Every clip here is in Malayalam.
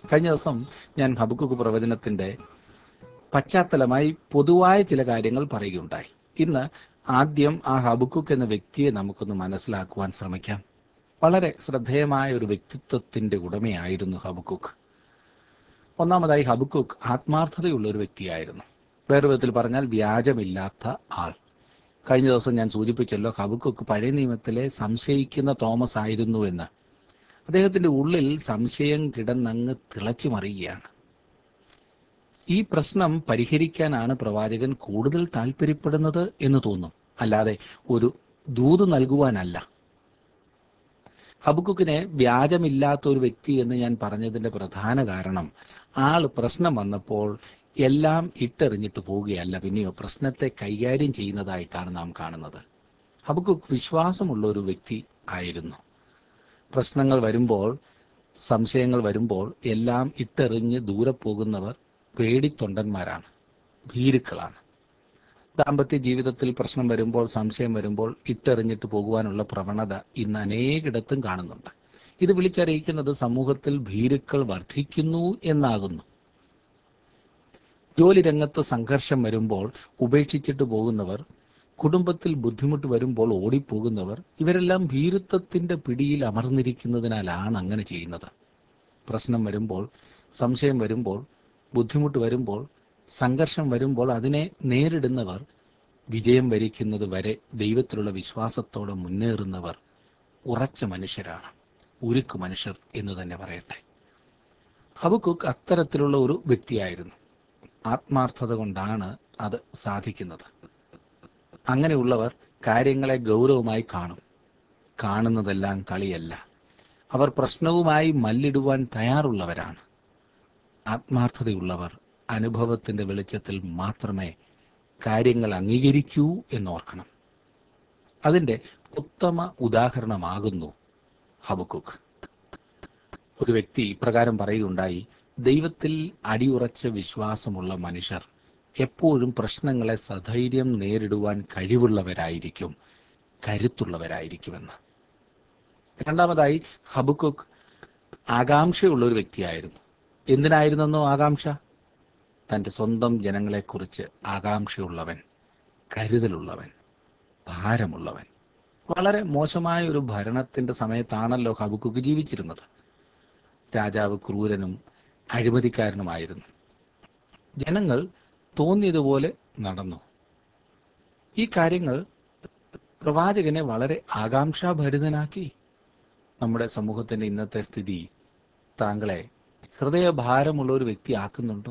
കഴിഞ്ഞ ദിവസം ഞാൻ ഹബുക്കുക്ക് പ്രവചനത്തിന്റെ പശ്ചാത്തലമായി പൊതുവായ ചില കാര്യങ്ങൾ പറയുകയുണ്ടായി ഇന്ന് ആദ്യം ആ ഹബുക്കുക്ക് എന്ന വ്യക്തിയെ നമുക്കൊന്ന് മനസ്സിലാക്കുവാൻ ശ്രമിക്കാം വളരെ ശ്രദ്ധേയമായ ഒരു വ്യക്തിത്വത്തിന്റെ ഉടമയായിരുന്നു ഹബുക്കുക്ക് ഒന്നാമതായി ഹബുക്കുക്ക് ആത്മാർത്ഥതയുള്ള ഒരു വ്യക്തിയായിരുന്നു വേറെ വിധത്തിൽ പറഞ്ഞാൽ വ്യാജമില്ലാത്ത ആൾ കഴിഞ്ഞ ദിവസം ഞാൻ സൂചിപ്പിച്ചല്ലോ ഹബുക്കുക്ക് പഴയ നിയമത്തിലെ സംശയിക്കുന്ന തോമസ് ആയിരുന്നു എന്ന് അദ്ദേഹത്തിന്റെ ഉള്ളിൽ സംശയം കിടന്നങ്ങ് തിളച്ചു മറിയുകയാണ് ഈ പ്രശ്നം പരിഹരിക്കാനാണ് പ്രവാചകൻ കൂടുതൽ താല്പര്യപ്പെടുന്നത് എന്ന് തോന്നും അല്ലാതെ ഒരു ദൂത് നൽകുവാനല്ല ഹബുക്കുക്കിനെ വ്യാജമില്ലാത്ത ഒരു വ്യക്തി എന്ന് ഞാൻ പറഞ്ഞതിന്റെ പ്രധാന കാരണം ആൾ പ്രശ്നം വന്നപ്പോൾ എല്ലാം ഇട്ടെറിഞ്ഞിട്ട് പോവുകയല്ല പിന്നെയോ പ്രശ്നത്തെ കൈകാര്യം ചെയ്യുന്നതായിട്ടാണ് നാം കാണുന്നത് ഹബുക്കുക്ക് വിശ്വാസമുള്ള ഒരു വ്യക്തി ആയിരുന്നു പ്രശ്നങ്ങൾ വരുമ്പോൾ സംശയങ്ങൾ വരുമ്പോൾ എല്ലാം ഇട്ടെറിഞ്ഞ് ദൂരെ പോകുന്നവർ പേടിത്തൊണ്ടന്മാരാണ് ഭീരുക്കളാണ് ദാമ്പത്യ ജീവിതത്തിൽ പ്രശ്നം വരുമ്പോൾ സംശയം വരുമ്പോൾ ഇട്ടെറിഞ്ഞിട്ട് പോകുവാനുള്ള പ്രവണത ഇന്ന് അനേകിടത്തും കാണുന്നുണ്ട് ഇത് വിളിച്ചറിയിക്കുന്നത് സമൂഹത്തിൽ ഭീരുക്കൾ വർദ്ധിക്കുന്നു എന്നാകുന്നു ജോലി രംഗത്ത് സംഘർഷം വരുമ്പോൾ ഉപേക്ഷിച്ചിട്ട് പോകുന്നവർ കുടുംബത്തിൽ ബുദ്ധിമുട്ട് വരുമ്പോൾ ഓടിപ്പോകുന്നവർ ഇവരെല്ലാം ഭീരുത്വത്തിന്റെ പിടിയിൽ അമർന്നിരിക്കുന്നതിനാലാണ് അങ്ങനെ ചെയ്യുന്നത് പ്രശ്നം വരുമ്പോൾ സംശയം വരുമ്പോൾ ബുദ്ധിമുട്ട് വരുമ്പോൾ സംഘർഷം വരുമ്പോൾ അതിനെ നേരിടുന്നവർ വിജയം വരിക്കുന്നത് വരെ ദൈവത്തിലുള്ള വിശ്വാസത്തോടെ മുന്നേറുന്നവർ ഉറച്ച മനുഷ്യരാണ് ഉരുക്ക് മനുഷ്യർ എന്ന് തന്നെ പറയട്ടെ ഹബുക്കുക്ക് അത്തരത്തിലുള്ള ഒരു വ്യക്തിയായിരുന്നു ആത്മാർത്ഥത കൊണ്ടാണ് അത് സാധിക്കുന്നത് അങ്ങനെയുള്ളവർ കാര്യങ്ങളെ ഗൗരവമായി കാണും കാണുന്നതെല്ലാം കളിയല്ല അവർ പ്രശ്നവുമായി മല്ലിടുവാൻ തയ്യാറുള്ളവരാണ് ആത്മാർത്ഥതയുള്ളവർ അനുഭവത്തിന്റെ വെളിച്ചത്തിൽ മാത്രമേ കാര്യങ്ങൾ അംഗീകരിക്കൂ എന്നോർക്കണം അതിന്റെ ഉത്തമ ഉദാഹരണമാകുന്നു ഹബുക്കുക്ക് ഒരു വ്യക്തി ഇപ്രകാരം പറയുകയുണ്ടായി ദൈവത്തിൽ അടിയുറച്ച വിശ്വാസമുള്ള മനുഷ്യർ എപ്പോഴും പ്രശ്നങ്ങളെ സധൈര്യം നേരിടുവാൻ കഴിവുള്ളവരായിരിക്കും കരുത്തുള്ളവരായിരിക്കുമെന്ന് രണ്ടാമതായി ഹബുക്കുക്ക് ആകാംക്ഷയുള്ള ഒരു വ്യക്തിയായിരുന്നു എന്തിനായിരുന്നെന്നോ ആകാംക്ഷ തന്റെ സ്വന്തം ജനങ്ങളെക്കുറിച്ച് ആകാംക്ഷയുള്ളവൻ കരുതലുള്ളവൻ ഭാരമുള്ളവൻ വളരെ മോശമായ ഒരു ഭരണത്തിന്റെ സമയത്താണല്ലോ ഹബുക്കുക്ക് ജീവിച്ചിരുന്നത് രാജാവ് ക്രൂരനും അഴിമതിക്കാരനുമായിരുന്നു ജനങ്ങൾ തോന്നിയതുപോലെ നടന്നു ഈ കാര്യങ്ങൾ പ്രവാചകനെ വളരെ ആകാംക്ഷാഭരിതനാക്കി നമ്മുടെ സമൂഹത്തിന്റെ ഇന്നത്തെ സ്ഥിതി താങ്കളെ ഹൃദയഭാരമുള്ള ഒരു വ്യക്തി ആക്കുന്നുണ്ടോ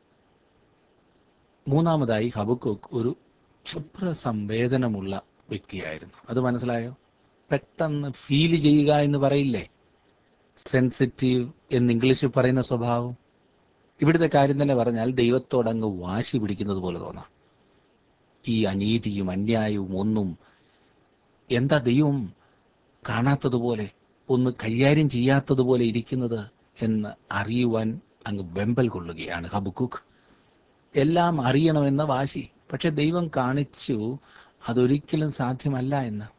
മൂന്നാമതായി ഹബുക്കുക്ക് ഒരു ക്ഷുപ്ര സംവേദനമുള്ള വ്യക്തിയായിരുന്നു അത് മനസ്സിലായോ പെട്ടെന്ന് ഫീൽ ചെയ്യുക എന്ന് പറയില്ലേ സെൻസിറ്റീവ് എന്ന് ഇംഗ്ലീഷിൽ പറയുന്ന സ്വഭാവം ഇവിടുത്തെ കാര്യം തന്നെ പറഞ്ഞാൽ ദൈവത്തോടങ്ങ് വാശി പിടിക്കുന്നത് പോലെ തോന്നാം ഈ അനീതിയും അന്യായവും ഒന്നും എന്താ ദൈവം കാണാത്തതുപോലെ ഒന്ന് കൈകാര്യം ചെയ്യാത്തതുപോലെ ഇരിക്കുന്നത് എന്ന് അറിയുവാൻ അങ്ങ് വെമ്പൽ കൊള്ളുകയാണ് ഹബുക്കുക്ക് എല്ലാം അറിയണമെന്ന വാശി പക്ഷെ ദൈവം കാണിച്ചു അതൊരിക്കലും സാധ്യമല്ല എന്ന്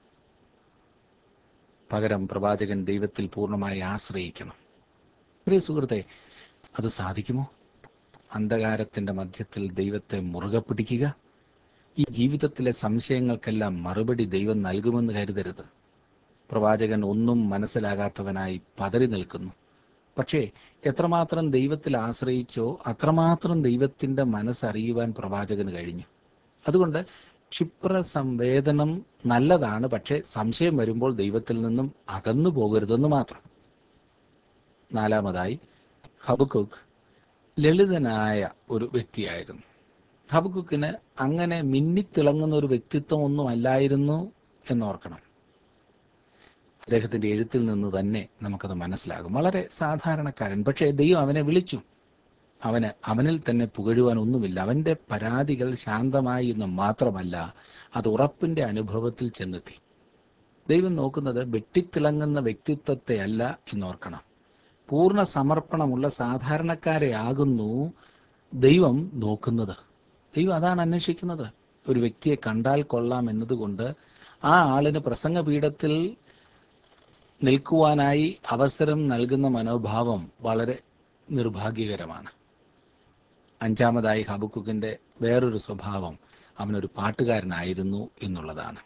പകരം പ്രവാചകൻ ദൈവത്തിൽ പൂർണ്ണമായി ആശ്രയിക്കണം പ്രിയ സുഹൃത്തെ അത് സാധിക്കുമോ അന്ധകാരത്തിന്റെ മധ്യത്തിൽ ദൈവത്തെ മുറുകെ പിടിക്കുക ഈ ജീവിതത്തിലെ സംശയങ്ങൾക്കെല്ലാം മറുപടി ദൈവം നൽകുമെന്ന് കരുതരുത് പ്രവാചകൻ ഒന്നും മനസ്സിലാകാത്തവനായി പതറി നിൽക്കുന്നു പക്ഷേ എത്രമാത്രം ദൈവത്തിൽ ആശ്രയിച്ചോ അത്രമാത്രം ദൈവത്തിന്റെ മനസ്സറിയുവാൻ പ്രവാചകന് കഴിഞ്ഞു അതുകൊണ്ട് ക്ഷിപ്ര സംവേദനം നല്ലതാണ് പക്ഷേ സംശയം വരുമ്പോൾ ദൈവത്തിൽ നിന്നും അകന്നു പോകരുതെന്ന് മാത്രം നാലാമതായി ഹബുക്കുക്ക് ലളിതനായ ഒരു വ്യക്തിയായിരുന്നു ഹബുക്കുക്കിന് അങ്ങനെ മിന്നിത്തിളങ്ങുന്ന ഒരു വ്യക്തിത്വം ഒന്നും അല്ലായിരുന്നു എന്നോർക്കണം അദ്ദേഹത്തിന്റെ എഴുത്തിൽ നിന്ന് തന്നെ നമുക്കത് മനസ്സിലാകും വളരെ സാധാരണക്കാരൻ പക്ഷേ ദൈവം അവനെ വിളിച്ചു അവന് അവനിൽ തന്നെ പുകഴുവാൻ ഒന്നുമില്ല അവന്റെ പരാതികൾ ശാന്തമായി എന്ന് മാത്രമല്ല അത് ഉറപ്പിന്റെ അനുഭവത്തിൽ ചെന്നെത്തി ദൈവം നോക്കുന്നത് വെട്ടിത്തിളങ്ങുന്ന വ്യക്തിത്വത്തെ അല്ല എന്നോർക്കണം പൂർണ്ണ സമർപ്പണമുള്ള സാധാരണക്കാരെ ആകുന്നു ദൈവം നോക്കുന്നത് ദൈവം അതാണ് അന്വേഷിക്കുന്നത് ഒരു വ്യക്തിയെ കണ്ടാൽ കൊള്ളാം എന്നതുകൊണ്ട് ആ ആളിന് പ്രസംഗപീഠത്തിൽ നിൽക്കുവാനായി അവസരം നൽകുന്ന മനോഭാവം വളരെ നിർഭാഗ്യകരമാണ് അഞ്ചാമതായി ഹബക്കുക്കിന്റെ വേറൊരു സ്വഭാവം അവനൊരു പാട്ടുകാരനായിരുന്നു എന്നുള്ളതാണ്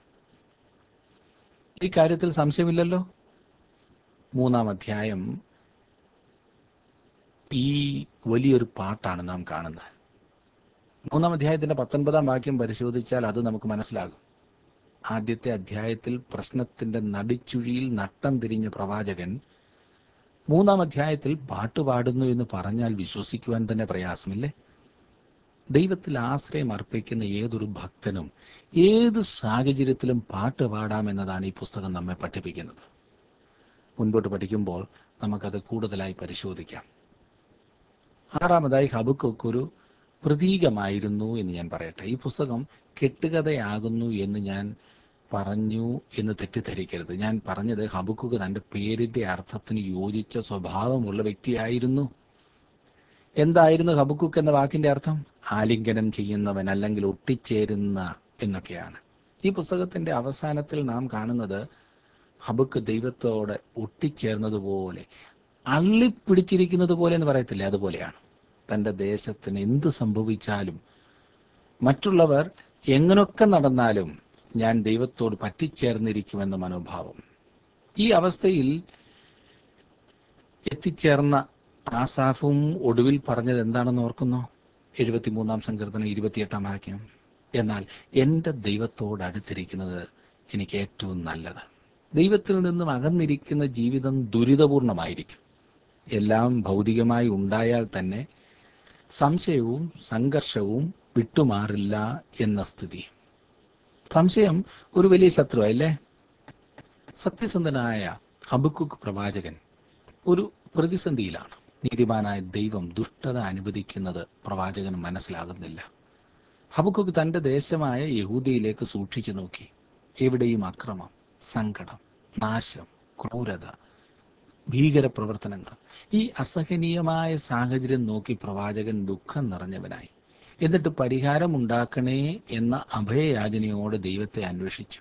ഈ കാര്യത്തിൽ സംശയമില്ലല്ലോ മൂന്നാം അധ്യായം ഈ വലിയൊരു പാട്ടാണ് നാം കാണുന്നത് മൂന്നാം അധ്യായത്തിന്റെ പത്തൊൻപതാം വാക്യം പരിശോധിച്ചാൽ അത് നമുക്ക് മനസ്സിലാകും ആദ്യത്തെ അധ്യായത്തിൽ പ്രശ്നത്തിന്റെ നടിച്ചുഴിയിൽ നട്ടം തിരിഞ്ഞ പ്രവാചകൻ മൂന്നാം അധ്യായത്തിൽ പാട്ട് പാടുന്നു എന്ന് പറഞ്ഞാൽ വിശ്വസിക്കുവാൻ തന്നെ പ്രയാസമില്ലേ ദൈവത്തിൽ ആശ്രയം അർപ്പിക്കുന്ന ഏതൊരു ഭക്തനും ഏത് സാഹചര്യത്തിലും പാട്ട് പാടാമെന്നതാണ് ഈ പുസ്തകം നമ്മെ പഠിപ്പിക്കുന്നത് മുൻപോട്ട് പഠിക്കുമ്പോൾ നമുക്കത് കൂടുതലായി പരിശോധിക്കാം ആറാമതായി ഹബുക്കൊക്കെ ഒരു പ്രതീകമായിരുന്നു എന്ന് ഞാൻ പറയട്ടെ ഈ പുസ്തകം കെട്ടുകഥയാകുന്നു എന്ന് ഞാൻ പറഞ്ഞു എന്ന് തെറ്റിദ്ധരിക്കരുത് ഞാൻ പറഞ്ഞത് ഹബുക്കുക്ക് തന്റെ പേരിന്റെ അർത്ഥത്തിന് യോജിച്ച സ്വഭാവമുള്ള വ്യക്തിയായിരുന്നു എന്തായിരുന്നു ഹബുക്കുക്ക് എന്ന വാക്കിന്റെ അർത്ഥം ആലിംഗനം ചെയ്യുന്നവൻ അല്ലെങ്കിൽ ഒട്ടിച്ചേരുന്ന എന്നൊക്കെയാണ് ഈ പുസ്തകത്തിന്റെ അവസാനത്തിൽ നാം കാണുന്നത് ഹബുക്ക് ദൈവത്തോട് ഒട്ടിച്ചേർന്നതുപോലെ അള്ളിപ്പിടിച്ചിരിക്കുന്നത് പോലെ എന്ന് പറയത്തില്ലേ അതുപോലെയാണ് തന്റെ ദേശത്തിന് എന്ത് സംഭവിച്ചാലും മറ്റുള്ളവർ എങ്ങനൊക്കെ നടന്നാലും ഞാൻ ദൈവത്തോട് പറ്റിച്ചേർന്നിരിക്കുമെന്ന മനോഭാവം ഈ അവസ്ഥയിൽ എത്തിച്ചേർന്ന ആസാഫും ഒടുവിൽ പറഞ്ഞത് എന്താണെന്ന് ഓർക്കുന്നു എഴുപത്തിമൂന്നാം സങ്കീർത്തനം ഇരുപത്തിയെട്ടാം വാക്യം എന്നാൽ എൻ്റെ ദൈവത്തോട് അടുത്തിരിക്കുന്നത് എനിക്ക് ഏറ്റവും നല്ലത് ദൈവത്തിൽ നിന്നും അകന്നിരിക്കുന്ന ജീവിതം ദുരിതപൂർണമായിരിക്കും എല്ലാം ഭൗതികമായി ഉണ്ടായാൽ തന്നെ സംശയവും സംഘർഷവും വിട്ടുമാറില്ല എന്ന സ്ഥിതി സംശയം ഒരു വലിയ ശത്രുവല്ലേ സത്യസന്ധനായ ഹബുക്കുക്ക് പ്രവാചകൻ ഒരു പ്രതിസന്ധിയിലാണ് നീതിമാനായ ദൈവം ദുഷ്ടത അനുവദിക്കുന്നത് പ്രവാചകന് മനസ്സിലാകുന്നില്ല ഹബുക്കുക്ക് തന്റെ ദേശമായ യഹൂദിയിലേക്ക് സൂക്ഷിച്ചു നോക്കി എവിടെയും അക്രമം സങ്കടം നാശം ക്രൂരത ഭീകര പ്രവർത്തനങ്ങൾ ഈ അസഹനീയമായ സാഹചര്യം നോക്കി പ്രവാചകൻ ദുഃഖം നിറഞ്ഞവനായി എന്നിട്ട് പരിഹാരം ഉണ്ടാക്കണേ എന്ന അഭയയാചനയോടെ ദൈവത്തെ അന്വേഷിച്ചു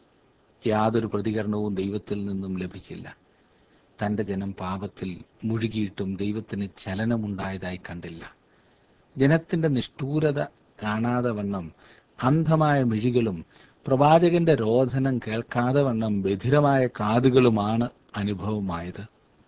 യാതൊരു പ്രതികരണവും ദൈവത്തിൽ നിന്നും ലഭിച്ചില്ല തന്റെ ജനം പാപത്തിൽ മുഴുകിയിട്ടും ദൈവത്തിന് ചലനമുണ്ടായതായി കണ്ടില്ല ജനത്തിന്റെ നിഷ്ഠൂരത കാണാതെ വണ്ണം അന്ധമായ മിഴികളും പ്രവാചകന്റെ രോധനം കേൾക്കാതെ വണ്ണം ബധിരമായ കാതുകളുമാണ് അനുഭവമായത്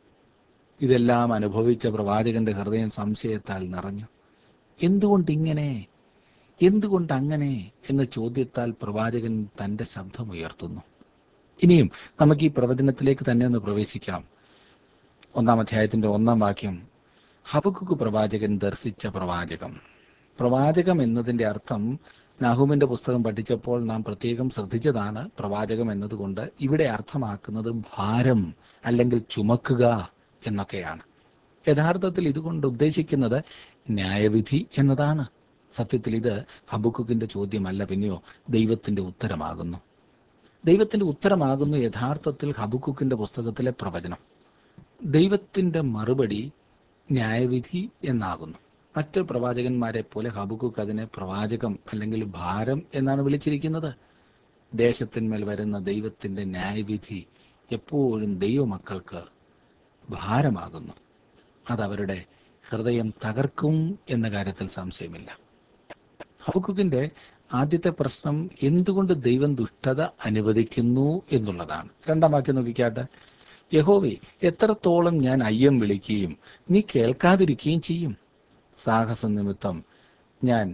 ഇതെല്ലാം അനുഭവിച്ച പ്രവാചകന്റെ ഹൃദയം സംശയത്താൽ നിറഞ്ഞു എന്തുകൊണ്ട് ഇങ്ങനെ എന്തുകൊണ്ട് അങ്ങനെ എന്ന ചോദ്യത്താൽ പ്രവാചകൻ തന്റെ ശബ്ദമുയർത്തുന്നു ഇനിയും നമുക്ക് ഈ പ്രവചനത്തിലേക്ക് തന്നെ ഒന്ന് പ്രവേശിക്കാം ഒന്നാം അധ്യായത്തിന്റെ ഒന്നാം വാക്യം ഹബക്കുക്ക് പ്രവാചകൻ ദർശിച്ച പ്രവാചകം പ്രവാചകം എന്നതിന്റെ അർത്ഥം നാഹുമിന്റെ പുസ്തകം പഠിച്ചപ്പോൾ നാം പ്രത്യേകം ശ്രദ്ധിച്ചതാണ് പ്രവാചകം എന്നതുകൊണ്ട് ഇവിടെ അർത്ഥമാക്കുന്നത് ഭാരം അല്ലെങ്കിൽ ചുമക്കുക എന്നൊക്കെയാണ് യഥാർത്ഥത്തിൽ ഇതുകൊണ്ട് ഉദ്ദേശിക്കുന്നത് ന്യായവിധി എന്നതാണ് സത്യത്തിൽ ഇത് ഹബുക്കുക്കിന്റെ ചോദ്യമല്ല പിന്നെയോ ദൈവത്തിന്റെ ഉത്തരമാകുന്നു ദൈവത്തിന്റെ ഉത്തരമാകുന്നു യഥാർത്ഥത്തിൽ ഹബുക്കുക്കിന്റെ പുസ്തകത്തിലെ പ്രവചനം ദൈവത്തിന്റെ മറുപടി ന്യായവിധി എന്നാകുന്നു മറ്റ് പ്രവാചകന്മാരെ പോലെ ഹബുക്കുക്ക് അതിനെ പ്രവാചകം അല്ലെങ്കിൽ ഭാരം എന്നാണ് വിളിച്ചിരിക്കുന്നത് ദേശത്തിന്മേൽ വരുന്ന ദൈവത്തിന്റെ ന്യായവിധി എപ്പോഴും ദൈവമക്കൾക്ക് ഭാരമാകുന്നു അതവരുടെ ഹൃദയം തകർക്കും എന്ന കാര്യത്തിൽ സംശയമില്ല ഹബക്കുക്കിന്റെ ആദ്യത്തെ പ്രശ്നം എന്തുകൊണ്ട് ദൈവം ദുഷ്ടത അനുവദിക്കുന്നു എന്നുള്ളതാണ് രണ്ടാം വാക്യം നോക്കിക്കാട്ടെ യഹോവേ എത്രത്തോളം ഞാൻ അയ്യം വിളിക്കുകയും നീ കേൾക്കാതിരിക്കുകയും ചെയ്യും സാഹസ നിമിത്തം ഞാൻ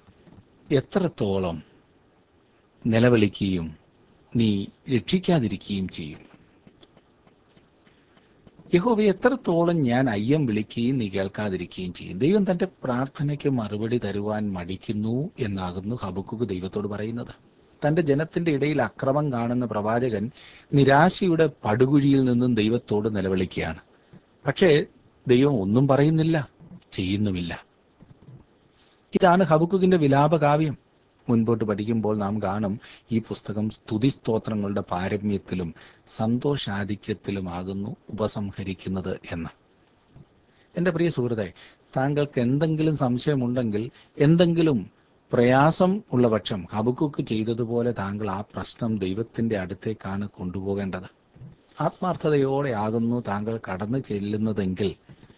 എത്രത്തോളം നിലവിളിക്കുകയും നീ രക്ഷിക്കാതിരിക്കുകയും ചെയ്യും യഹോവ എത്രത്തോളം ഞാൻ അയ്യം വിളിക്കുകയും നീ കേൾക്കാതിരിക്കുകയും ചെയ്യും ദൈവം തന്റെ പ്രാർത്ഥനയ്ക്ക് മറുപടി തരുവാൻ മടിക്കുന്നു എന്നാകുന്നു ഹബുക്കുക്ക് ദൈവത്തോട് പറയുന്നത് തന്റെ ജനത്തിന്റെ ഇടയിൽ അക്രമം കാണുന്ന പ്രവാചകൻ നിരാശയുടെ പടുകുഴിയിൽ നിന്നും ദൈവത്തോട് നിലവിളിക്കുകയാണ് പക്ഷേ ദൈവം ഒന്നും പറയുന്നില്ല ചെയ്യുന്നുമില്ല ഇതാണ് ഹബുക്കുക്കിന്റെ വിലാപകാവ്യം മുൻപോട്ട് പഠിക്കുമ്പോൾ നാം കാണും ഈ പുസ്തകം സ്തുതിസ്തോത്രങ്ങളുടെ പാരമ്യത്തിലും സന്തോഷാധിക്യത്തിലുമാകുന്നു ഉപസംഹരിക്കുന്നത് എന്ന് എൻ്റെ പ്രിയ സുഹൃത്തെ താങ്കൾക്ക് എന്തെങ്കിലും സംശയമുണ്ടെങ്കിൽ എന്തെങ്കിലും പ്രയാസം ഉള്ള പക്ഷം ഹബുക്കുക്ക് ചെയ്തതുപോലെ താങ്കൾ ആ പ്രശ്നം ദൈവത്തിന്റെ അടുത്തേക്കാണ് കൊണ്ടുപോകേണ്ടത് ആത്മാർത്ഥതയോടെ ആകുന്നു താങ്കൾ കടന്നു ചെല്ലുന്നതെങ്കിൽ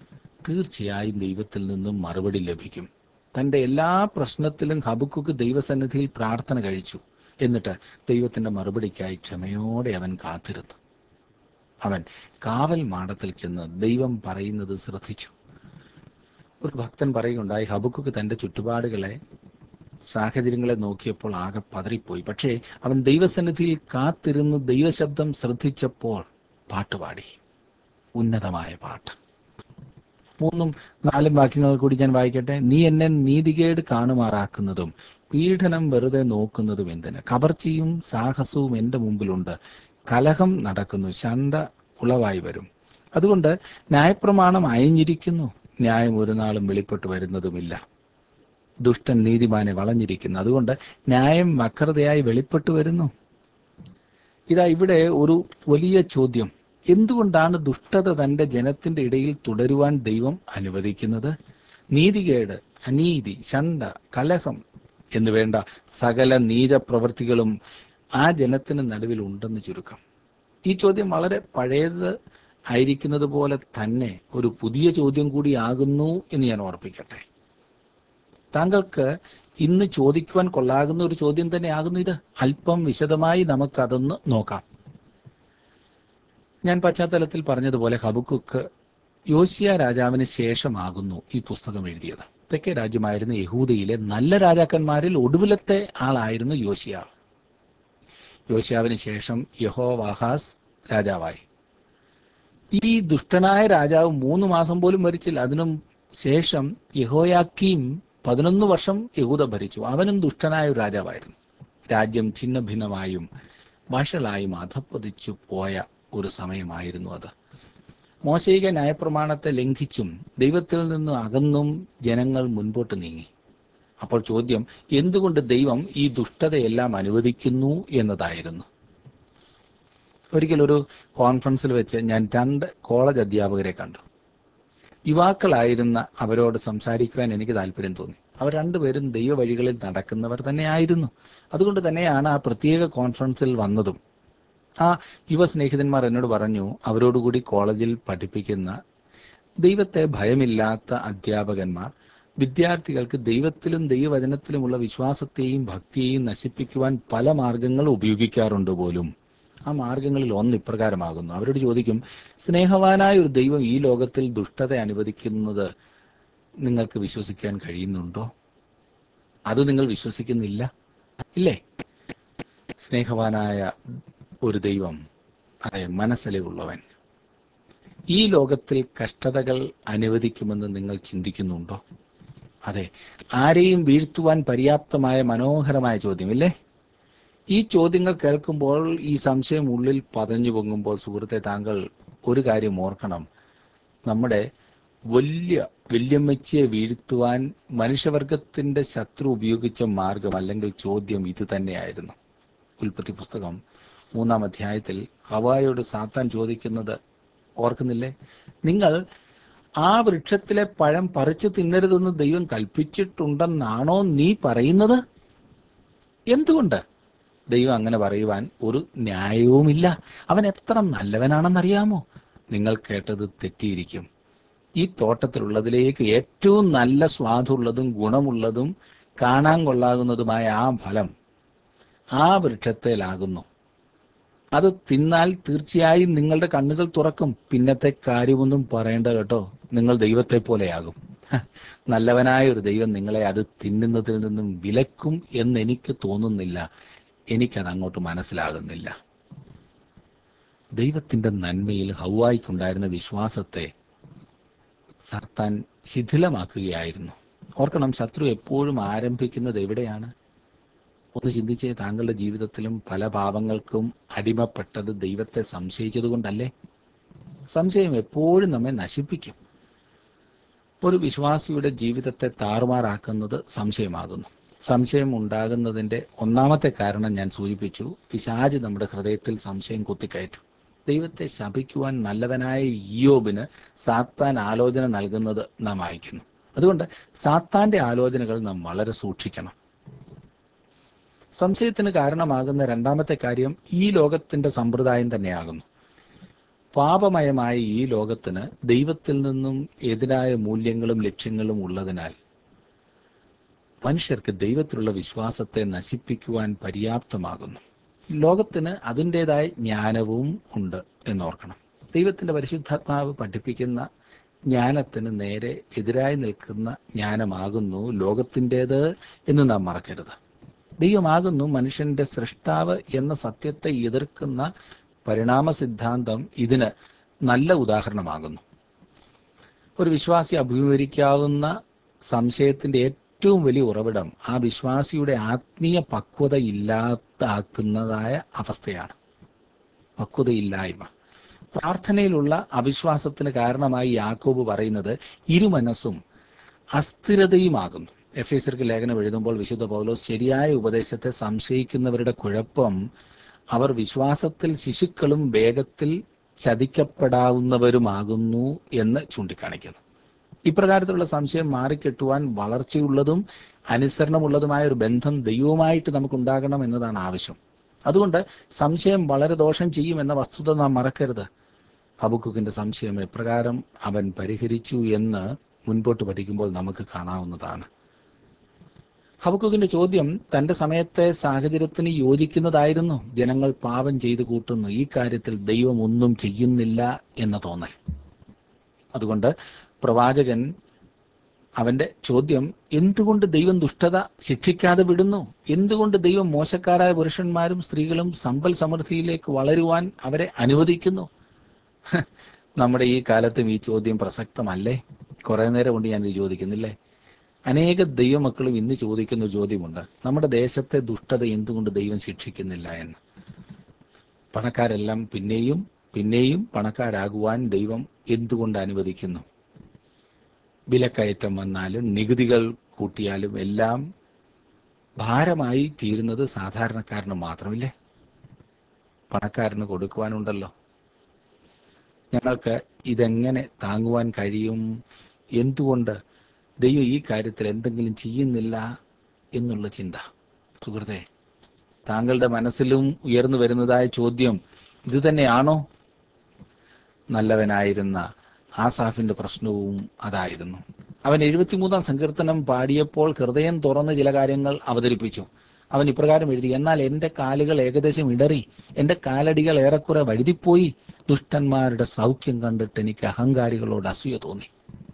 തീർച്ചയായും ദൈവത്തിൽ നിന്നും മറുപടി ലഭിക്കും തന്റെ എല്ലാ പ്രശ്നത്തിലും ഹബക്കുക്ക് ദൈവസന്നിധിയിൽ പ്രാർത്ഥന കഴിച്ചു എന്നിട്ട് ദൈവത്തിന്റെ മറുപടിക്കായി ക്ഷമയോടെ അവൻ കാത്തിരുന്നു അവൻ കാവൽ മാടത്തിൽ ചെന്ന് ദൈവം പറയുന്നത് ശ്രദ്ധിച്ചു ഒരു ഭക്തൻ പറയുകയുണ്ടായി ഹബക്കുക്ക് തന്റെ ചുറ്റുപാടുകളെ സാഹചര്യങ്ങളെ നോക്കിയപ്പോൾ ആകെ പതറിപ്പോയി പക്ഷേ അവൻ ദൈവസന്നിധിയിൽ കാത്തിരുന്ന് ദൈവശബ്ദം ശ്രദ്ധിച്ചപ്പോൾ പാട്ടുപാടി ഉന്നതമായ പാട്ട് മൂന്നും നാലും വാക്യങ്ങൾ കൂടി ഞാൻ വായിക്കട്ടെ നീ എന്നെ നീതികേട് കാണുമാറാക്കുന്നതും പീഡനം വെറുതെ നോക്കുന്നതും എന്തിന് കവർച്ചയും സാഹസവും എന്റെ മുമ്പിലുണ്ട് കലഹം നടക്കുന്നു ശണ്ട ഉളവായി വരും അതുകൊണ്ട് ന്യായപ്രമാണം അയഞ്ഞിരിക്കുന്നു ന്യായം ഒരു നാളും വെളിപ്പെട്ട് വരുന്നതുമില്ല ദുഷ്ടൻ നീതിമാനെ വളഞ്ഞിരിക്കുന്നു അതുകൊണ്ട് ന്യായം വക്രതയായി വെളിപ്പെട്ടു വരുന്നു ഇതാ ഇവിടെ ഒരു വലിയ ചോദ്യം എന്തുകൊണ്ടാണ് ദുഷ്ടത തന്റെ ജനത്തിന്റെ ഇടയിൽ തുടരുവാൻ ദൈവം അനുവദിക്കുന്നത് നീതികേട് അനീതി ശണ്ട കലഹം എന്ന് വേണ്ട സകല നീച പ്രവൃത്തികളും ആ ജനത്തിന് നടുവിൽ ഉണ്ടെന്ന് ചുരുക്കം ഈ ചോദ്യം വളരെ പഴയത് ആയിരിക്കുന്നത് പോലെ തന്നെ ഒരു പുതിയ ചോദ്യം കൂടിയാകുന്നു എന്ന് ഞാൻ ഓർപ്പിക്കട്ടെ താങ്കൾക്ക് ഇന്ന് ചോദിക്കുവാൻ കൊള്ളാകുന്ന ഒരു ചോദ്യം തന്നെയാകുന്നു ഇത് അല്പം വിശദമായി നമുക്കതൊന്ന് നോക്കാം ഞാൻ പശ്ചാത്തലത്തിൽ പറഞ്ഞതുപോലെ ഹബുക്കുക്ക് യോശിയ രാജാവിന് ശേഷമാകുന്നു ഈ പുസ്തകം എഴുതിയത് തെക്കേ രാജ്യമായിരുന്ന യഹൂദയിലെ നല്ല രാജാക്കന്മാരിൽ ഒടുവിലത്തെ ആളായിരുന്നു യോശിയാവ് യോശിയാവിന് ശേഷം യഹോവാഹാസ് രാജാവായി ഈ ദുഷ്ടനായ രാജാവ് മൂന്ന് മാസം പോലും ഭരിച്ചില്ല അതിനും ശേഷം യഹോയാക്കീം പതിനൊന്ന് വർഷം യഹൂദ ഭരിച്ചു അവനും ദുഷ്ടനായ ഒരു രാജാവായിരുന്നു രാജ്യം ഛിന്ന ഭിന്നമായും വഷളായും അധപ്പതിച്ചു പോയ ഒരു സമയമായിരുന്നു അത് മോശയിക ന്യായപ്രമാണത്തെ ലംഘിച്ചും ദൈവത്തിൽ നിന്ന് അകന്നും ജനങ്ങൾ മുൻപോട്ട് നീങ്ങി അപ്പോൾ ചോദ്യം എന്തുകൊണ്ട് ദൈവം ഈ ദുഷ്ടതയെല്ലാം അനുവദിക്കുന്നു എന്നതായിരുന്നു ഒരിക്കൽ ഒരു കോൺഫറൻസിൽ വെച്ച് ഞാൻ രണ്ട് കോളേജ് അധ്യാപകരെ കണ്ടു യുവാക്കളായിരുന്ന അവരോട് സംസാരിക്കുവാൻ എനിക്ക് താല്പര്യം തോന്നി അവർ രണ്ടുപേരും ദൈവവഴികളിൽ നടക്കുന്നവർ തന്നെയായിരുന്നു അതുകൊണ്ട് തന്നെയാണ് ആ പ്രത്യേക കോൺഫറൻസിൽ വന്നതും ആ യുവ സ്നേഹിതന്മാർ എന്നോട് പറഞ്ഞു അവരോടുകൂടി കോളേജിൽ പഠിപ്പിക്കുന്ന ദൈവത്തെ ഭയമില്ലാത്ത അധ്യാപകന്മാർ വിദ്യാർത്ഥികൾക്ക് ദൈവത്തിലും ദൈവവചനത്തിലുമുള്ള വിശ്വാസത്തെയും ഭക്തിയെയും നശിപ്പിക്കുവാൻ പല മാർഗങ്ങൾ ഉപയോഗിക്കാറുണ്ട് പോലും ആ മാർഗങ്ങളിൽ ഒന്ന് ഇപ്രകാരമാകുന്നു അവരോട് ചോദിക്കും സ്നേഹവാനായ ഒരു ദൈവം ഈ ലോകത്തിൽ ദുഷ്ടത അനുവദിക്കുന്നത് നിങ്ങൾക്ക് വിശ്വസിക്കാൻ കഴിയുന്നുണ്ടോ അത് നിങ്ങൾ വിശ്വസിക്കുന്നില്ല ഇല്ലേ സ്നേഹവാനായ ഒരു ദൈവം അതെ മനസ്സലിവുള്ളവൻ ഈ ലോകത്തിൽ കഷ്ടതകൾ അനുവദിക്കുമെന്ന് നിങ്ങൾ ചിന്തിക്കുന്നുണ്ടോ അതെ ആരെയും വീഴ്ത്തുവാൻ പര്യാപ്തമായ മനോഹരമായ ചോദ്യം ഇല്ലേ ഈ ചോദ്യങ്ങൾ കേൾക്കുമ്പോൾ ഈ സംശയം ഉള്ളിൽ പതഞ്ഞു പൊങ്ങുമ്പോൾ സുഹൃത്തെ താങ്കൾ ഒരു കാര്യം ഓർക്കണം നമ്മുടെ വലിയ വല്യമ്മച്ചിയെ വീഴ്ത്തുവാൻ മനുഷ്യവർഗത്തിന്റെ ശത്രു ഉപയോഗിച്ച മാർഗം അല്ലെങ്കിൽ ചോദ്യം ഇത് തന്നെയായിരുന്നു ഉൽപ്പത്തി പുസ്തകം മൂന്നാം അധ്യായത്തിൽ ഹവായോട് സാത്താൻ ചോദിക്കുന്നത് ഓർക്കുന്നില്ലേ നിങ്ങൾ ആ വൃക്ഷത്തിലെ പഴം പറിച്ചു തിന്നരുതെന്ന് ദൈവം കൽപ്പിച്ചിട്ടുണ്ടെന്നാണോ നീ പറയുന്നത് എന്തുകൊണ്ട് ദൈവം അങ്ങനെ പറയുവാൻ ഒരു ന്യായവുമില്ല അവൻ എത്ര നല്ലവനാണെന്നറിയാമോ നിങ്ങൾ കേട്ടത് തെറ്റിയിരിക്കും ഈ തോട്ടത്തിലുള്ളതിലേക്ക് ഏറ്റവും നല്ല സ്വാദുള്ളതും ഗുണമുള്ളതും കാണാൻ കൊള്ളാകുന്നതുമായ ആ ഫലം ആ വൃക്ഷത്തേലാകുന്നു അത് തിന്നാൽ തീർച്ചയായും നിങ്ങളുടെ കണ്ണുകൾ തുറക്കും പിന്നത്തെ കാര്യമൊന്നും പറയേണ്ട കേട്ടോ നിങ്ങൾ ദൈവത്തെ പോലെയാകും ഹ, നല്ലവനായ ഒരു ദൈവം നിങ്ങളെ അത് തിന്നുന്നതിൽ നിന്നും വിലക്കും എന്ന് എനിക്ക് തോന്നുന്നില്ല എനിക്കത് അങ്ങോട്ട് മനസ്സിലാകുന്നില്ല ദൈവത്തിന്റെ നന്മയിൽ ഹൗവായിക്കുണ്ടായിരുന്ന വിശ്വാസത്തെ സർത്താൻ ശിഥിലമാക്കുകയായിരുന്നു ഓർക്കണം ശത്രു എപ്പോഴും ആരംഭിക്കുന്നത് എവിടെയാണ് ഒന്ന് ചിന്തിച്ചേ താങ്കളുടെ ജീവിതത്തിലും പല പാപങ്ങൾക്കും അടിമപ്പെട്ടത് ദൈവത്തെ സംശയിച്ചത് കൊണ്ടല്ലേ സംശയം എപ്പോഴും നമ്മെ നശിപ്പിക്കും ഒരു വിശ്വാസിയുടെ ജീവിതത്തെ താറുമാറാക്കുന്നത് സംശയമാകുന്നു സംശയം ഉണ്ടാകുന്നതിന്റെ ഒന്നാമത്തെ കാരണം ഞാൻ സൂചിപ്പിച്ചു പിശാജ് നമ്മുടെ ഹൃദയത്തിൽ സംശയം കുത്തിക്കയറ്റും ദൈവത്തെ ശപിക്കുവാൻ നല്ലവനായ ഇയോബിന് സാത്താൻ ആലോചന നൽകുന്നത് നാം വായിക്കുന്നു അതുകൊണ്ട് സാത്താന്റെ ആലോചനകൾ നാം വളരെ സൂക്ഷിക്കണം സംശയത്തിന് കാരണമാകുന്ന രണ്ടാമത്തെ കാര്യം ഈ ലോകത്തിന്റെ സമ്പ്രദായം തന്നെയാകുന്നു പാപമയമായ ഈ ലോകത്തിന് ദൈവത്തിൽ നിന്നും എതിരായ മൂല്യങ്ങളും ലക്ഷ്യങ്ങളും ഉള്ളതിനാൽ മനുഷ്യർക്ക് ദൈവത്തിലുള്ള വിശ്വാസത്തെ നശിപ്പിക്കുവാൻ പര്യാപ്തമാകുന്നു ലോകത്തിന് അതിൻ്റെതായ ജ്ഞാനവും ഉണ്ട് എന്നോർക്കണം ദൈവത്തിന്റെ പരിശുദ്ധാത്മാവ് പഠിപ്പിക്കുന്ന ജ്ഞാനത്തിന് നേരെ എതിരായി നിൽക്കുന്ന ജ്ഞാനമാകുന്നു ലോകത്തിൻ്റെത് എന്ന് നാം മറക്കരുത് ദൈവമാകുന്നു മനുഷ്യന്റെ സൃഷ്ടാവ് എന്ന സത്യത്തെ എതിർക്കുന്ന പരിണാമ സിദ്ധാന്തം ഇതിന് നല്ല ഉദാഹരണമാകുന്നു ഒരു വിശ്വാസി അഭിമുഖീകരിക്കാവുന്ന സംശയത്തിന്റെ ഏറ്റവും വലിയ ഉറവിടം ആ വിശ്വാസിയുടെ ആത്മീയ പക്വത ഇല്ലാതാക്കുന്നതായ അവസ്ഥയാണ് പക്വതയില്ലായ്മ പ്രാർത്ഥനയിലുള്ള അവിശ്വാസത്തിന് കാരണമായി യാക്കോബ് പറയുന്നത് ഇരുമനസ്സും അസ്ഥിരതയുമാകുന്നു എഫ് എസർക്ക് ലേഖനം എഴുതുമ്പോൾ വിശുദ്ധ പൗലോസ് ശരിയായ ഉപദേശത്തെ സംശയിക്കുന്നവരുടെ കുഴപ്പം അവർ വിശ്വാസത്തിൽ ശിശുക്കളും വേഗത്തിൽ ചതിക്കപ്പെടാവുന്നവരുമാകുന്നു എന്ന് ചൂണ്ടിക്കാണിക്കുന്നു ഇപ്രകാരത്തിലുള്ള സംശയം മാറിക്കെട്ടുവാൻ വളർച്ചയുള്ളതും അനുസരണമുള്ളതുമായ ഒരു ബന്ധം ദൈവവുമായിട്ട് നമുക്കുണ്ടാകണം എന്നതാണ് ആവശ്യം അതുകൊണ്ട് സംശയം വളരെ ദോഷം ചെയ്യുമെന്ന വസ്തുത നാം മറക്കരുത് ഹബുക്കുക്കിന്റെ സംശയം എപ്രകാരം അവൻ പരിഹരിച്ചു എന്ന് മുൻപോട്ട് പഠിക്കുമ്പോൾ നമുക്ക് കാണാവുന്നതാണ് ഹബക്കുക്കിന്റെ ചോദ്യം തന്റെ സമയത്തെ സാഹചര്യത്തിന് യോജിക്കുന്നതായിരുന്നു ജനങ്ങൾ പാപം ചെയ്തു കൂട്ടുന്നു ഈ കാര്യത്തിൽ ദൈവം ഒന്നും ചെയ്യുന്നില്ല എന്ന തോന്നൽ അതുകൊണ്ട് പ്രവാചകൻ അവന്റെ ചോദ്യം എന്തുകൊണ്ട് ദൈവം ദുഷ്ടത ശിക്ഷിക്കാതെ വിടുന്നു എന്തുകൊണ്ട് ദൈവം മോശക്കാരായ പുരുഷന്മാരും സ്ത്രീകളും സമ്പൽ സമൃദ്ധിയിലേക്ക് വളരുവാൻ അവരെ അനുവദിക്കുന്നു ഹ്, നമ്മുടെ ഈ കാലത്തും ഈ ചോദ്യം പ്രസക്തമല്ലേ കുറെ നേരം കൊണ്ട് ഞാൻ ഇത് ചോദിക്കുന്നില്ലേ അനേക ദൈവമക്കളും ഇന്ന് ചോദിക്കുന്ന ഒരു ചോദ്യമുണ്ട് നമ്മുടെ ദേശത്തെ ദുഷ്ടത എന്തുകൊണ്ട് ദൈവം ശിക്ഷിക്കുന്നില്ല എന്ന് പണക്കാരെല്ലാം പിന്നെയും പിന്നെയും പണക്കാരാകുവാൻ ദൈവം എന്തുകൊണ്ട് അനുവദിക്കുന്നു വിലക്കയറ്റം വന്നാലും നികുതികൾ കൂട്ടിയാലും എല്ലാം ഭാരമായി തീരുന്നത് സാധാരണക്കാരന് മാത്രമില്ലേ പണക്കാരന് കൊടുക്കുവാനുണ്ടല്ലോ ഞങ്ങൾക്ക് ഇതെങ്ങനെ താങ്ങുവാൻ കഴിയും എന്തുകൊണ്ട് ദൈവം ഈ കാര്യത്തിൽ എന്തെങ്കിലും ചെയ്യുന്നില്ല എന്നുള്ള ചിന്ത സുഹൃത്തെ താങ്കളുടെ മനസ്സിലും ഉയർന്നു വരുന്നതായ ചോദ്യം ഇത് തന്നെയാണോ നല്ലവനായിരുന്ന ആസാഫിന്റെ പ്രശ്നവും അതായിരുന്നു അവൻ എഴുപത്തിമൂന്നാം സങ്കീർത്തനം പാടിയപ്പോൾ ഹൃദയം തുറന്ന് ചില കാര്യങ്ങൾ അവതരിപ്പിച്ചു അവൻ ഇപ്രകാരം എഴുതി എന്നാൽ എന്റെ കാലുകൾ ഏകദേശം ഇടറി എന്റെ കാലടികൾ ഏറെക്കുറെ വഴുതിപ്പോയി ദുഷ്ടന്മാരുടെ സൗഖ്യം കണ്ടിട്ട് എനിക്ക് അഹങ്കാരികളോട് അസൂയ തോന്നി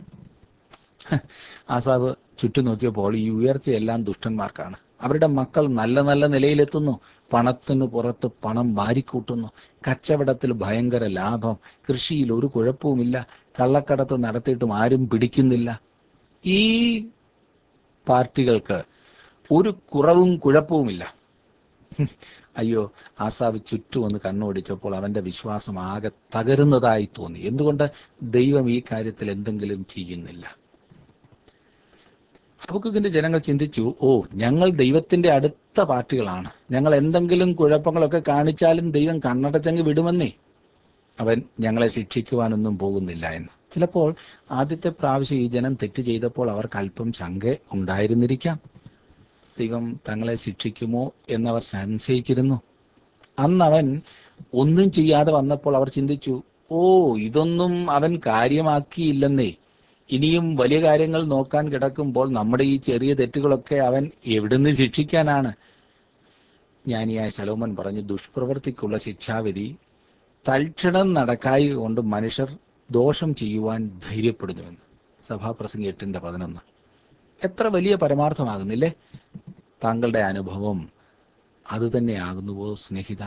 ആസാവ് ചുറ്റും നോക്കിയപ്പോൾ ഈ ഉയർച്ചയെല്ലാം ദുഷ്ടന്മാർക്കാണ് അവരുടെ മക്കൾ നല്ല നല്ല നിലയിലെത്തുന്നു പണത്തിന് പുറത്ത് പണം വാരിക്കൂട്ടുന്നു കച്ചവടത്തിൽ ഭയങ്കര ലാഭം കൃഷിയിൽ ഒരു കുഴപ്പവുമില്ല കള്ളക്കടത്ത് നടത്തിയിട്ടും ആരും പിടിക്കുന്നില്ല ഈ പാർട്ടികൾക്ക് ഒരു കുറവും കുഴപ്പവുമില്ല ഹും, അയ്യോ ആസാവ് ചുറ്റും ഒന്ന് കണ്ണോടിച്ചപ്പോൾ അവന്റെ വിശ്വാസം ആകെ തകരുന്നതായി തോന്നി എന്തുകൊണ്ട് ദൈവം ഈ കാര്യത്തിൽ എന്തെങ്കിലും ചെയ്യുന്നില്ല ഹബക്കുക്കിന്റെ ജനങ്ങൾ ചിന്തിച്ചു ഓ ഞങ്ങൾ ദൈവത്തിന്റെ അടുത്ത പാർട്ടികളാണ് ഞങ്ങൾ എന്തെങ്കിലും കുഴപ്പങ്ങളൊക്കെ കാണിച്ചാലും ദൈവം കണ്ണടച്ചങ്ങ് വിടുമെന്നേ അവൻ ഞങ്ങളെ ശിക്ഷിക്കുവാനൊന്നും പോകുന്നില്ല എന്ന് ചിലപ്പോൾ ആദ്യത്തെ പ്രാവശ്യം ഈ ജനം തെറ്റ് ചെയ്തപ്പോൾ അവർക്ക് അല്പം ശങ്ക ഉണ്ടായിരുന്നിരിക്കാം ദൈവം തങ്ങളെ ശിക്ഷിക്കുമോ എന്നവർ സംശയിച്ചിരുന്നു അന്ന് അവൻ ഒന്നും ചെയ്യാതെ വന്നപ്പോൾ അവർ ചിന്തിച്ചു ഓ ഇതൊന്നും അവൻ കാര്യമാക്കിയില്ലെന്നേ ഇനിയും വലിയ കാര്യങ്ങൾ നോക്കാൻ കിടക്കുമ്പോൾ നമ്മുടെ ഈ ചെറിയ തെറ്റുകളൊക്കെ അവൻ എവിടുന്ന് ശിക്ഷിക്കാനാണ് ജ്ഞാനിയായ ശലോമൻ പറഞ്ഞു ദുഷ്പ്രവൃത്തിക്കുള്ള ശിക്ഷാവിധി തൽക്ഷണം നടക്കായി കൊണ്ട് മനുഷ്യർ ദോഷം ചെയ്യുവാൻ ധൈര്യപ്പെടുന്നുവെന്ന് സഭാപ്രസംഗി എട്ടിന്റെ പതിനൊന്ന് എത്ര വലിയ പരമാർത്ഥമാകുന്നില്ലേ താങ്കളുടെ അനുഭവം അതുതന്നെയാകുന്നുവോ സ്നേഹിത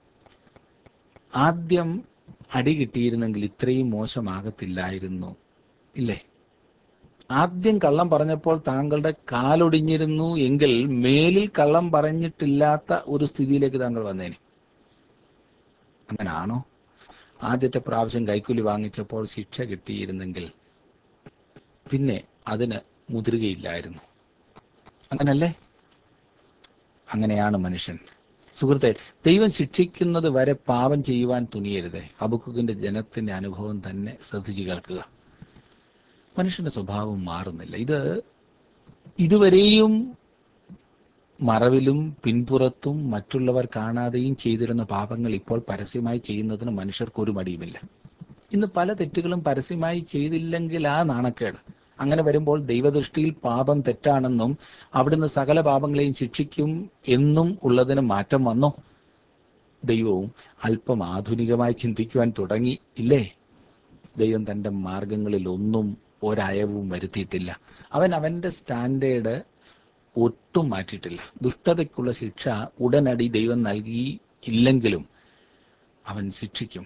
ആദ്യം അടി കിട്ടിയിരുന്നെങ്കിൽ ഇത്രയും മോശമാകത്തില്ലായിരുന്നു ഇല്ലേ ആദ്യം കള്ളം പറഞ്ഞപ്പോൾ താങ്കളുടെ കാലൊടിഞ്ഞിരുന്നു എങ്കിൽ മേലിൽ കള്ളം പറഞ്ഞിട്ടില്ലാത്ത ഒരു സ്ഥിതിയിലേക്ക് താങ്കൾ വന്നേനെ അങ്ങനാണോ ആദ്യത്തെ പ്രാവശ്യം കൈക്കൂലി വാങ്ങിച്ചപ്പോൾ ശിക്ഷ കിട്ടിയിരുന്നെങ്കിൽ പിന്നെ അതിന് മുതിരുകയില്ലായിരുന്നു അങ്ങനല്ലേ അങ്ങനെയാണ് മനുഷ്യൻ സുഹൃത്തെ ദൈവം ശിക്ഷിക്കുന്നത് വരെ പാപം ചെയ്യുവാൻ തുനിയരുതേ അബുക്കുകിന്റെ ജനത്തിന്റെ അനുഭവം തന്നെ ശ്രദ്ധിച്ചു കേൾക്കുക മനുഷ്യന്റെ സ്വഭാവം മാറുന്നില്ല ഇത് ഇതുവരെയും മറവിലും പിൻപുറത്തും മറ്റുള്ളവർ കാണാതെയും ചെയ്തിരുന്ന പാപങ്ങൾ ഇപ്പോൾ പരസ്യമായി ചെയ്യുന്നതിന് മനുഷ്യർക്ക് ഒരു മടിയുമില്ല ഇന്ന് പല തെറ്റുകളും പരസ്യമായി ചെയ്തില്ലെങ്കിൽ ആ നാണക്കേട് അങ്ങനെ വരുമ്പോൾ ദൈവദൃഷ്ടിയിൽ പാപം തെറ്റാണെന്നും അവിടുന്ന് സകല പാപങ്ങളെയും ശിക്ഷിക്കും എന്നും ഉള്ളതിന് മാറ്റം വന്നോ ദൈവവും അല്പം ആധുനികമായി ചിന്തിക്കുവാൻ തുടങ്ങി ഇല്ലേ ദൈവം തന്റെ മാർഗങ്ങളിൽ ഒന്നും ഒരയവും വരുത്തിയിട്ടില്ല അവൻ അവന്റെ സ്റ്റാൻഡേർഡ് ഒട്ടും മാറ്റിയിട്ടില്ല ദുഷ്ടതയ്ക്കുള്ള ശിക്ഷ ഉടനടി ദൈവം നൽകി ഇല്ലെങ്കിലും അവൻ ശിക്ഷിക്കും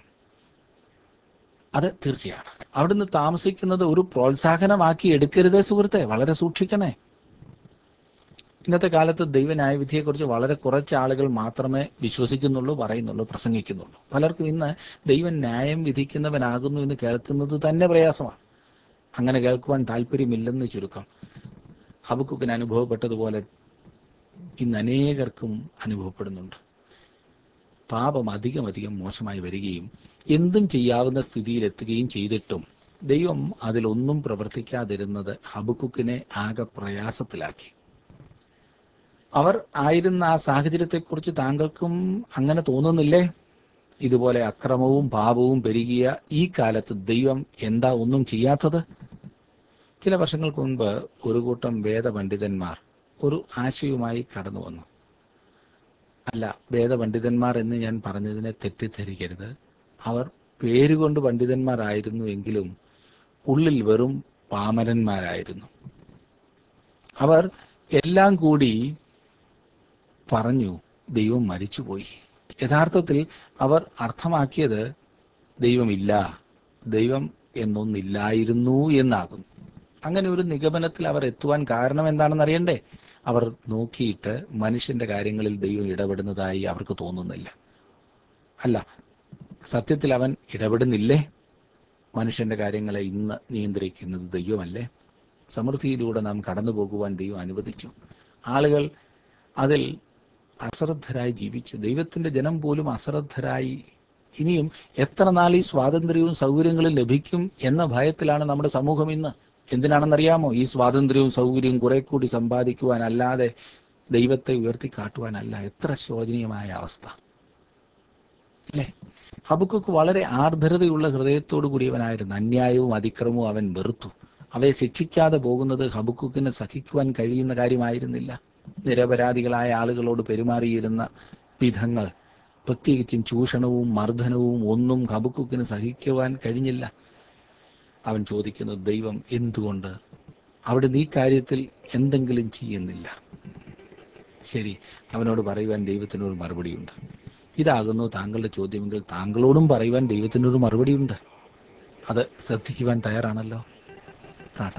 അത് തീർച്ചയാണ് അവിടുന്ന് താമസിക്കുന്നത് ഒരു പ്രോത്സാഹനമാക്കി എടുക്കരുതേ സുഹൃത്തെ വളരെ സൂക്ഷിക്കണേ ഇന്നത്തെ കാലത്ത് ദൈവന്യായവിധിയെക്കുറിച്ച് വളരെ കുറച്ച് ആളുകൾ മാത്രമേ വിശ്വസിക്കുന്നുള്ളൂ പറയുന്നുള്ളൂ പ്രസംഗിക്കുന്നുള്ളൂ പലർക്കും ഇന്ന് ദൈവം ന്യായം വിധിക്കുന്നവനാകുന്നു എന്ന് കേൾക്കുന്നത് തന്നെ പ്രയാസമാണ് അങ്ങനെ കേൾക്കുവാൻ താല്പര്യമില്ലെന്ന് ചുരുക്കം ഹബക്കുക്കിന് അനുഭവപ്പെട്ടതുപോലെ ഇന്ന് അനേകർക്കും അനുഭവപ്പെടുന്നുണ്ട് പാപം അധികം അധികം മോശമായി വരികയും എന്തും ചെയ്യാവുന്ന സ്ഥിതിയിൽ എത്തുകയും ചെയ്തിട്ടും ദൈവം അതിലൊന്നും പ്രവർത്തിക്കാതിരുന്നത് ഹബക്കുക്കിനെ ആകെ പ്രയാസത്തിലാക്കി അവർ ആയിരുന്ന ആ സാഹചര്യത്തെക്കുറിച്ച് താങ്കൾക്കും അങ്ങനെ തോന്നുന്നില്ലേ ഇതുപോലെ അക്രമവും പാപവും പെരുകിയ ഈ കാലത്ത് ദൈവം എന്താ ഒന്നും ചെയ്യാത്തത് ചില വർഷങ്ങൾക്ക് മുൻപ് ഒരു കൂട്ടം വേദപണ്ഡിതന്മാർ ഒരു ആശയവുമായി കടന്നു വന്നു അല്ല വേദപണ്ഡിതന്മാർ എന്ന് ഞാൻ പറഞ്ഞതിനെ തെറ്റിദ്ധരിക്കരുത് അവർ പേരുകൊണ്ട് പണ്ഡിതന്മാരായിരുന്നു എങ്കിലും ഉള്ളിൽ വെറും പാമരന്മാരായിരുന്നു അവർ എല്ലാം കൂടി പറഞ്ഞു ദൈവം മരിച്ചുപോയി യഥാർത്ഥത്തിൽ അവർ അർത്ഥമാക്കിയത് ദൈവമില്ല ദൈവം എന്നൊന്നില്ലായിരുന്നു എന്നാകുന്നു അങ്ങനെ ഒരു നിഗമനത്തിൽ അവർ എത്തുവാൻ കാരണം എന്താണെന്ന് അറിയണ്ടേ അവർ നോക്കിയിട്ട് മനുഷ്യന്റെ കാര്യങ്ങളിൽ ദൈവം ഇടപെടുന്നതായി അവർക്ക് തോന്നുന്നില്ല അല്ല സത്യത്തിൽ അവൻ ഇടപെടുന്നില്ലേ മനുഷ്യന്റെ കാര്യങ്ങളെ ഇന്ന് നിയന്ത്രിക്കുന്നത് ദൈവമല്ലേ സമൃദ്ധിയിലൂടെ നാം കടന്നു പോകുവാൻ ദൈവം അനുവദിച്ചു ആളുകൾ അതിൽ അശ്രദ്ധരായി ജീവിച്ചു ദൈവത്തിന്റെ ജനം പോലും അശ്രദ്ധരായി ഇനിയും എത്ര നാൾ ഈ സ്വാതന്ത്ര്യവും സൗകര്യങ്ങളും ലഭിക്കും എന്ന ഭയത്തിലാണ് നമ്മുടെ സമൂഹം ഇന്ന് എന്തിനാണെന്നറിയാമോ ഈ സ്വാതന്ത്ര്യവും സൗകര്യവും കുറെ കൂടി സമ്പാദിക്കുവാൻ അല്ലാതെ ദൈവത്തെ ഉയർത്തി കാട്ടുവാനല്ല എത്ര ശോചനീയമായ അവസ്ഥ അല്ലേ ഹബുക്കൊക്കെ വളരെ ആർദ്രതയുള്ള ഹൃദയത്തോടു കൂടിയവനായിരുന്നു അന്യായവും അതിക്രമവും അവൻ വെറുത്തു അവയെ ശിക്ഷിക്കാതെ പോകുന്നത് ഹബുക്കുക്കിന് സഹിക്കുവാൻ കഴിയുന്ന കാര്യമായിരുന്നില്ല നിരപരാധികളായ ആളുകളോട് പെരുമാറിയിരുന്ന വിധങ്ങൾ പ്രത്യേകിച്ചും ചൂഷണവും മർദ്ദനവും ഒന്നും ഹബുക്കുക്കിന് സഹിക്കുവാൻ കഴിഞ്ഞില്ല അവൻ ചോദിക്കുന്നത് ദൈവം എന്തുകൊണ്ട് അവിടെ നീ കാര്യത്തിൽ എന്തെങ്കിലും ചെയ്യുന്നില്ല ശരി അവനോട് പറയുവാൻ ദൈവത്തിനൊരു മറുപടിയുണ്ട് ഇതാകുന്നു താങ്കളുടെ ചോദ്യമെങ്കിൽ താങ്കളോടും പറയുവാൻ ദൈവത്തിനൊരു മറുപടിയുണ്ട് അത് ശ്രദ്ധിക്കുവാൻ തയ്യാറാണല്ലോ